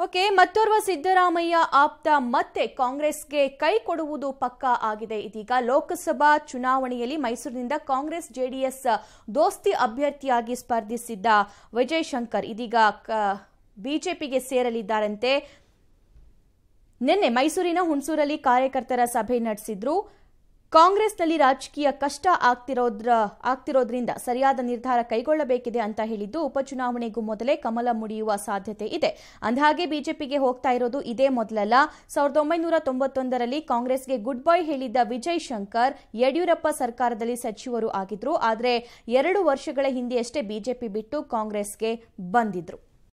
okay ಮತ್ತೋರ್ವ ಸಿದ್ದರಾಮಯ್ಯ ಆಪ್ತ ಮತ್ತೆ ಕಾಂಗ್ರೆಸ್ಗೆ ಕೈ ಕೊಡುವುದು ಪಕ್ಕಾ ಆಗಿದೆ ಇದೀಗ ಲೋಕಸಭಾ ಚುನಾವಣೆಯಲ್ಲಿ ಮೈಸೂರಿನಿಂದ ಕಾಂಗ್ರೆಸ್ ಜೆಡಿಎಸ್ ದೋಸ್ತಿ ಅಭ್ಯರ್ಥಿಯಾಗಿ ಸ್ಪರ್ಧಿಸಿದ್ದ ವಿಜಯ್ ಶಂಕರ್ ಇದೀಗ ಬಿಜೆಪಿಗೆ ಸೇರಲಿದ್ದಾರಂತೆ ನಿನ್ನೆ ಮೈಸೂರಿನ ಹುಣಸೂರಲ್ಲಿ ಕಾರ್ಯಕರ್ತರ ಸಭೆ ನಡೆಸಿದ್ರು ಕಾಂಗ್ರೆಸ್ನಲ್ಲಿ ರಾಜಕೀಯ ಕಷ್ಟ ಆಗ್ತಿರೋದ್ರ ಆಗ್ತಿರೋದ್ರಿಂದ ಸರಿಯಾದ ನಿರ್ಧಾರ ಕೈಗೊಳ್ಳಬೇಕಿದೆ ಅಂತ ಹೇಳಿದ್ದು ಉಪಚುನಾವಣೆಗೂ ಮೊದಲೇ ಕಮಲ ಮುಡಿಯುವ ಸಾಧ್ಯತೆ ಇದೆ ಅಂದಹಾಗೆ ಬಿಜೆಪಿಗೆ ಹೋಗ್ತಾ ಇರೋದು ಇದೇ ಮೊದಲಲ್ಲ ಸಾವಿರದ ಒಂಬೈನೂರ ತೊಂಬತ್ತೊಂದರಲ್ಲಿ ಕಾಂಗ್ರೆಸ್ಗೆ ಗುಡ್ ಬೈ ಹೇಳಿದ್ದ ವಿಜಯ್ ಶಂಕರ್ ಯಡಿಯೂರಪ್ಪ ಸರ್ಕಾರದಲ್ಲಿ ಸಚಿವರು ಆಗಿದ್ರು ಆದರೆ ಎರಡು ವರ್ಷಗಳ ಹಿಂದೆಯಷ್ಟೇ ಬಿಜೆಪಿ ಬಿಟ್ಟು ಕಾಂಗ್ರೆಸ್ಗೆ ಬಂದಿದ್ರು